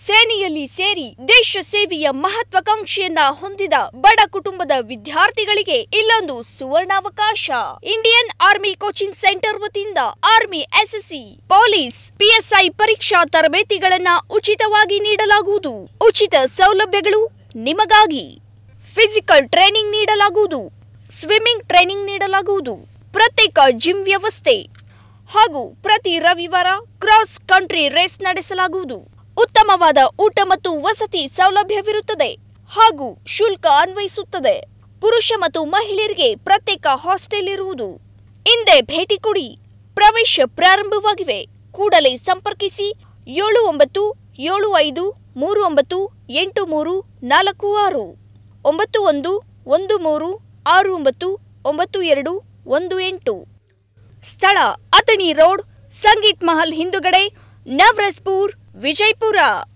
ಸೇನೆಯಲ್ಲಿ ಸೇರಿ ದೇಶ ಸೇವೆಯ ಮಹತ್ವಾಕಾಂಕ್ಷೆಯನ್ನ ಹೊಂದಿದ ಬಡ ಕುಟುಂಬದ ವಿದ್ಯಾರ್ಥಿಗಳಿಗೆ ಇಲ್ಲೊಂದು ಸುವರ್ಣಾವಕಾಶ ಇಂಡಿಯನ್ ಆರ್ಮಿ ಕೋಚಿಂಗ್ ಸೆಂಟರ್ ವತಿಯಿಂದ ಆರ್ಮಿ ಎಸ್ಎಸ್ಸಿ ಪೊಲೀಸ್ ಪಿಎಸ್ಐ ಪರೀಕ್ಷಾ ತರಬೇತಿಗಳನ್ನ ಉಚಿತವಾಗಿ ನೀಡಲಾಗುವುದು ಉಚಿತ ಸೌಲಭ್ಯಗಳು ನಿಮಗಾಗಿ ಫಿಸಿಕಲ್ ಟ್ರೈನಿಂಗ್ ನೀಡಲಾಗುವುದು ಸ್ವಿಮ್ಮಿಂಗ್ ಟ್ರೈನಿಂಗ್ ನೀಡಲಾಗುವುದು ಪ್ರತ್ಯೇಕ ಜಿಮ್ ವ್ಯವಸ್ಥೆ ಹಾಗೂ ಪ್ರತಿ ರವಿವಾರ ಕ್ರಾಸ್ ಕಂಟ್ರಿ ರೇಸ್ ನಡೆಸಲಾಗುವುದು ಉತ್ತಮವಾದ ಊಟ ಮತ್ತು ವಸತಿ ಸೌಲಭ್ಯವಿರುತ್ತದೆ ಹಾಗೂ ಶುಲ್ಕ ಅನ್ವಯಿಸುತ್ತದೆ ಪುರುಷ ಮತ್ತು ಮಹಿಳೆಯರಿಗೆ ಪ್ರತ್ಯೇಕ ಹಾಸ್ಟೆಲ್ ಇರುವುದು ಹಿಂದೆ ಭೇಟಿ ಕೊಡಿ ಪ್ರವೇಶ ಪ್ರಾರಂಭವಾಗಿವೆ ಕೂಡಲೇ ಸಂಪರ್ಕಿಸಿ ಏಳು ಒಂಬತ್ತು ಏಳು ಐದು ಮೂರು ಒಂಬತ್ತು ಎಂಟು ಮೂರು ನಾಲ್ಕು ಆರು ಒಂಬತ್ತು ಒಂದು ಒಂದು ಮೂರು ಆರು ಒಂಬತ್ತು ಒಂಬತ್ತು ಎರಡು ಒಂದು ಎಂಟು ಸ್ಥಳ ಅತಣಿ ರೋಡ್ ಸಂಗೀತ್ ಮಹಲ್ ಹಿಂದುಗಡೆ ನವರಸ್ಪುರ್ ವಿಜಯಪುರ